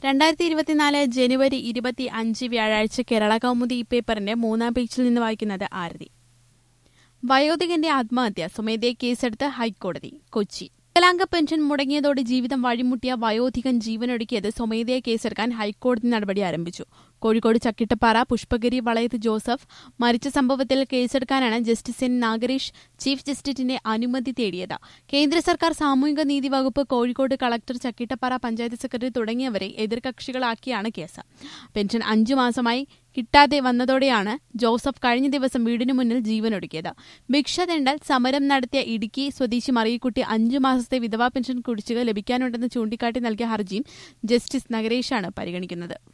രണ്ടായിരത്തി ഇരുപത്തിനാല് ജനുവരി ഇരുപത്തി അഞ്ച് വ്യാഴാഴ്ച കേരള കൗമുദി ഈ പേപ്പറിന്റെ മൂന്നാം പേജിൽ നിന്ന് വായിക്കുന്നത് ആരതി വയോധികന്റെ ആത്മഹത്യ സ്വമേധയെ കേസെടുത്ത് ഹൈക്കോടതി കൊച്ചി വികലാംഗ പെൻഷൻ മുടങ്ങിയതോടെ ജീവിതം വഴിമുട്ടിയ വയോധികൻ ജീവനൊടുക്കിയത് സ്വമേധയെ കേസെടുക്കാൻ ഹൈക്കോടതി നടപടി ആരംഭിച്ചു കോഴിക്കോട് ചക്കിട്ടപ്പാറ പുഷ്പഗിരി വളയത്ത് ജോസഫ് മരിച്ച സംഭവത്തിൽ കേസെടുക്കാനാണ് ജസ്റ്റിസ് എൻ നാഗരേഷ് ചീഫ് ജസ്റ്റിസിന്റെ അനുമതി തേടിയത് കേന്ദ്ര സർക്കാർ സാമൂഹിക നീതി വകുപ്പ് കോഴിക്കോട് കളക്ടർ ചക്കിട്ടപ്പാറ പഞ്ചായത്ത് സെക്രട്ടറി തുടങ്ങിയവരെ എതിർകക്ഷികളാക്കിയാണ് കേസ് പെൻഷൻ അഞ്ചു മാസമായി കിട്ടാതെ വന്നതോടെയാണ് ജോസഫ് കഴിഞ്ഞ ദിവസം വീടിനു മുന്നിൽ ജീവനൊടുക്കിയത് ഭിക്ഷ തെണ്ടൽ സമരം നടത്തിയ ഇടുക്കി സ്വദേശി മറിയക്കുട്ടി അഞ്ചു മാസത്തെ വിധവാ പെൻഷൻ കുടിശ്ശിക ലഭിക്കാനുണ്ടെന്ന് ചൂണ്ടിക്കാട്ടി നൽകിയ ഹർജിയും ജസ്റ്റിസ് നഗരേഷാണ് പരിഗണിക്കുന്നത്